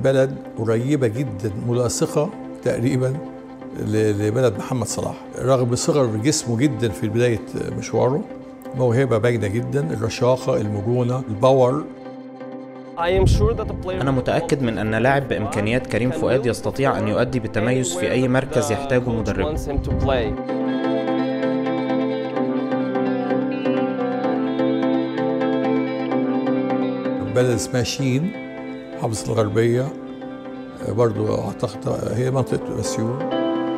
بلد قريبة جدا ملاصقة تقريبا ل- لبلد محمد صلاح رغم صغر جسمه جدا في بداية مشواره موهبة باينة جدا الرشاقة المرونة الباور أنا متأكد من أن لاعب بإمكانيات كريم فؤاد يستطيع أن يؤدي بتميز في أي مركز يحتاجه مدربه بلد اسمها شين محافظة الغربية برضو أعتقد هي منطقة مسيون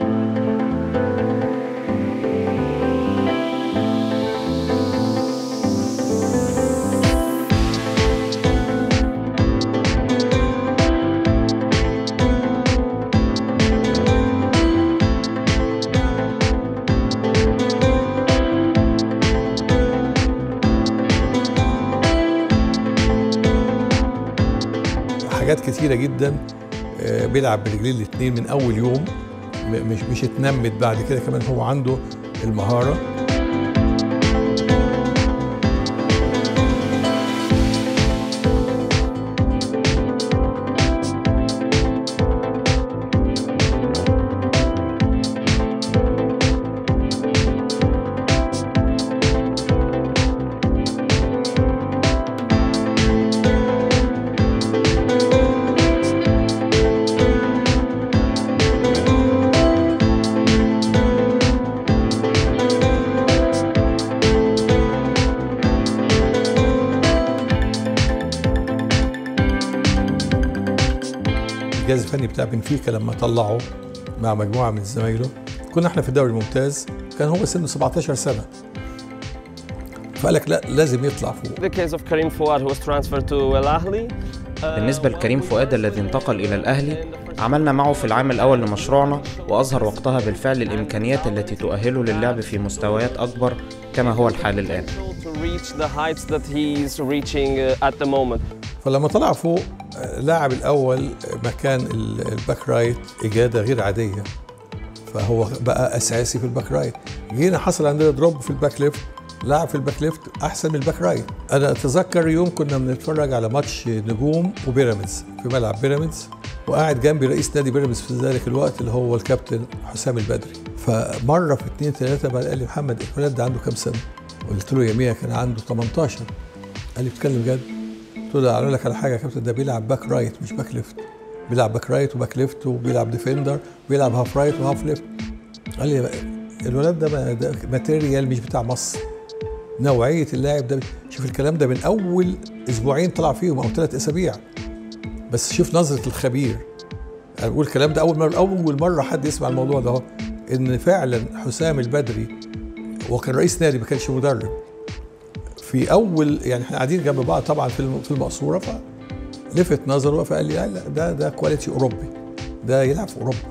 حاجات كتيرة جدا آه، بيلعب برجلين الاثنين من أول يوم م- مش مش اتنمت بعد كده كمان هو عنده المهارة الجهاز الفني بتاع بنفيكا لما طلعه مع مجموعة من زمايله كنا احنا في الدوري الممتاز كان هو سنه 17 سنة فقال لك لا لازم يطلع فوق The case of Karim Fouad who was transferred to Al Ahly. بالنسبة لكريم فؤاد الذي انتقل إلى الأهلي عملنا معه في العام الأول لمشروعنا وأظهر وقتها بالفعل الإمكانيات التي تؤهله للعب في مستويات أكبر كما هو الحال الآن To reach the heights that he's reaching uh, at the moment. فلما طلع فوق آه، لاعب الأول مكان ال- الباك رايت إجادة غير عادية فهو بقى أساسي في الباك رايت جينا حصل عندنا دروب في الباك ليفت لاعب في الباك ليفت أحسن من الباك رايت أنا أتذكر يوم كنا بنتفرج على ماتش نجوم وبيراميدز في ملعب بيراميدز وقاعد جنبي رئيس نادي بيراميدز في ذلك الوقت اللي هو الكابتن حسام البدري فمره في اتنين ثلاثه بقى قال لي محمد الولد ده عنده كام سنه؟ قلت له يوميها كان عنده 18 قال لي بتتكلم جد؟ قلت له اقول لك على حاجه يا كابتن ده بيلعب باك رايت مش باك ليفت بيلعب باك رايت وباك ليفت وبيلعب ديفندر وبيلعب هاف رايت وهاف ليفت قال لي الولد ده ما- ده ماتيريال مش بتاع مصر نوعيه اللاعب ده شوف الكلام ده من اول اسبوعين طلع فيهم او ثلاث اسابيع بس شوف نظره الخبير انا بقول الكلام ده اول مره اول مره حد يسمع الموضوع ده اهو ان فعلا حسام البدري وكان رئيس نادي ما كانش مدرب في اول يعني احنا قاعدين جنب بعض طبعا في الم- في المقصوره فلفت نظره فقال لي لا لا ده ده كواليتي اوروبي ده يلعب في اوروبا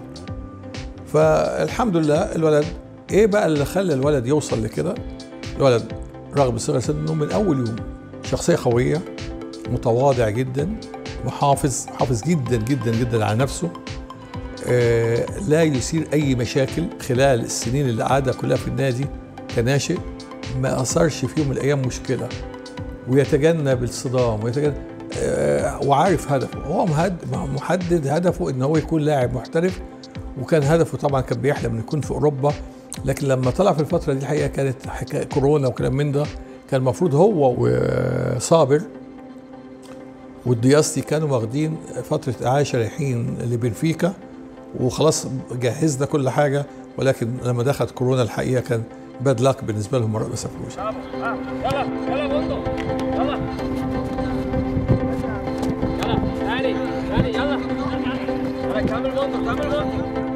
فالحمد لله الولد ايه بقى اللي خلى الولد يوصل لكده الولد رغم صغر سنه من اول يوم شخصيه قويه متواضع جدا محافظ محافظ جدا جدا جدا على نفسه آه، لا يثير اي مشاكل خلال السنين اللي قعدها كلها في النادي كناشئ ما اثرش في يوم من الايام مشكله ويتجنب الصدام ويتجنب آه، وعارف هدفه هو مهد- محدد هدفه ان هو يكون لاعب محترف وكان هدفه طبعا كان بيحلم انه يكون في اوروبا لكن لما طلع في الفتره دي الحقيقه كانت حكايه كورونا وكلام من ده كان المفروض هو وصابر والدياستي كانوا واخدين فتره اعاشه رايحين لبنفيكا وخلاص جهزنا كل حاجه ولكن لما دخلت كورونا الحقيقه كان باد لاك بالنسبه لهم ما سافروش يلا يلا بندق يلا يلا تعالي تعالي يلا يلا كمل بندق كمل بندق